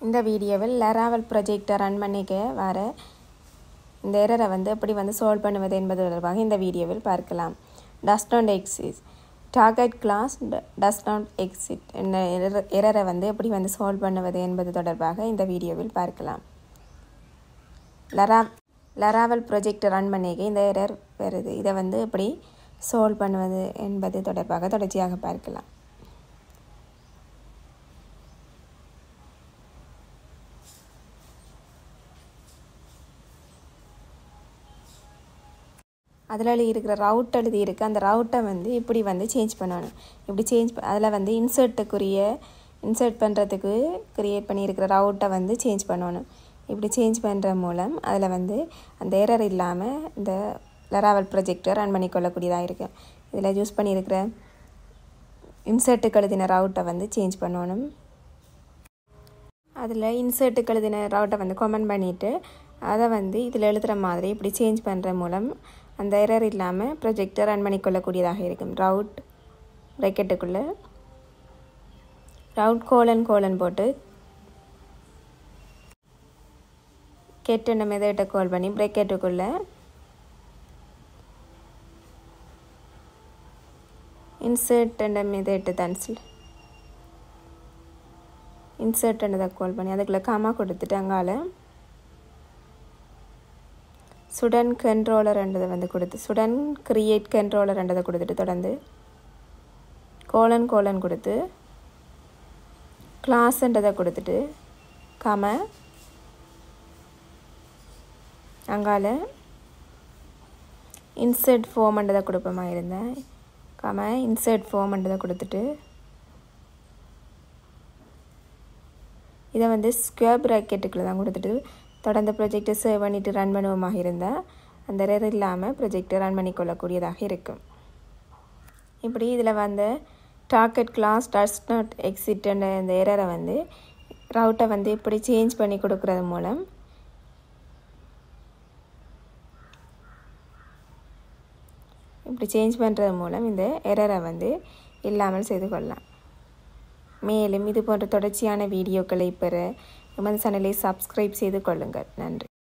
இந்த வீடியோவில் லெராவல் ப்ரொஜெக்டை ரன் பண்ணிக்க வர இந்த எரரை வந்து எப்படி வந்து சால்வ் பண்ணுவது என்பது தொடர்பாக இந்த வீடியோவில் பார்க்கலாம் does not exist target class does not exist என்ற எரரை வந்து எப்படி வந்து சால்வ் பண்ணுவது என்பது தொடர்பாக இந்த வீடியோவில் பார்க்கலாம் லரா லராவல் ப்ரொஜெக்ட் ரன் பண்ணிக்க இந்த எரர் வருது இதை வந்து எப்படி சால்வ் பண்ணுவது என்பது தொடர்பாக தொடர்ச்சியாக பார்க்கலாம் அதில் இருக்கிற ரவுட் எழுதி இருக்குது அந்த ரவுட்டை வந்து இப்படி வந்து சேஞ்ச் பண்ணணும் இப்படி சேஞ்ச் அதில் வந்து இன்சர்ட்டுக்குரிய இன்சர்ட் பண்ணுறதுக்கு க்ரியேட் பண்ணியிருக்கிற ரவுட்டை வந்து சேஞ்ச் பண்ணணும் இப்படி சேஞ்ச் பண்ணுற மூலம் அதில் வந்து அந்த எரர் இல்லாமல் இந்த லராவல் ப்ரொஜெக்டை ரன் பண்ணிக்கொள்ளக்கூடியதாக இருக்குது இதில் யூஸ் பண்ணியிருக்கிற இன்சர்ட்டுக்கு எழுதின ரவுட்டை வந்து சேஞ்ச் பண்ணணும் அதில் இன்சர்ட்டுக்கு எழுதின ரவுட்டை வந்து கமெண்ட் பண்ணிவிட்டு அதை வந்து இதில் எழுதுகிற மாதிரி இப்படி சேஞ்ச் பண்ணுற மூலம் அந்த எரர் இல்லாமல் ப்ரொஜெக்டை ரன் பண்ணிக்கொள்ளக்கூடியதாக இருக்கும் ரவுட் ப்ரெக்கெட்டுக்குள்ளே ரவுட் கோலன் கோலன் போட்டு கெட்டுன மெதட்டை கால் பண்ணி ப்ரெக்கெட்டுக்குள்ளே இன்சர்ட் என்ற மெதட்டு தான் இன்சர்ட் என்றதை கால் பண்ணி அதுக்குள்ளே காமா கொடுத்துட்டு அங்கால சுடன் கண்ட்ரோலர்ன்றதை வந்து கொடுத்து சுடன் கிரியேட் கண்ட்ரோலர்ன்றதை கொடுத்துட்டு தொடர்ந்து கோலன் கோலன் கொடுத்து கிளாஸ்ன்றதை கொடுத்துட்டு கம அங்கால இன்சர்ட் ஃபோம்ன்றதை கொடுப்போமா இருந்தேன் கம இன்சர்ட் ஃபோம்ன்றதை கொடுத்துட்டு இதை வந்து ஸ்கொயர் ப்ராக்கெட்டுக்குள்ளே தான் கொடுத்துட்டு தொடர்ந்து ப்ரொஜெக்டை சேவ் பண்ணிவிட்டு ரன் பண்ணுவோமாக இருந்தால் அந்த எரர் இல்லாமல் ப்ரொஜெக்டை ரன் பண்ணிக்கொள்ளக்கூடியதாக இருக்கும் இப்படி இதில் வந்து டார்கெட் கிளாஸ் டஸ் நாட் எக்ஸிட்ன்ற இந்த எரரை வந்து ரவுட்டை வந்து இப்படி சேஞ்ச் பண்ணி கொடுக்கறது மூலம் இப்படி சேஞ்ச் பண்ணுறது மூலம் இந்த எரரை வந்து இல்லாமல் செய்து கொள்ளலாம் மேலும் இது போன்ற தொடர்ச்சியான வீடியோக்களை பெற எமது சேனலை சப்ஸ்கிரைப் செய்து கொள்ளுங்கள் நன்றி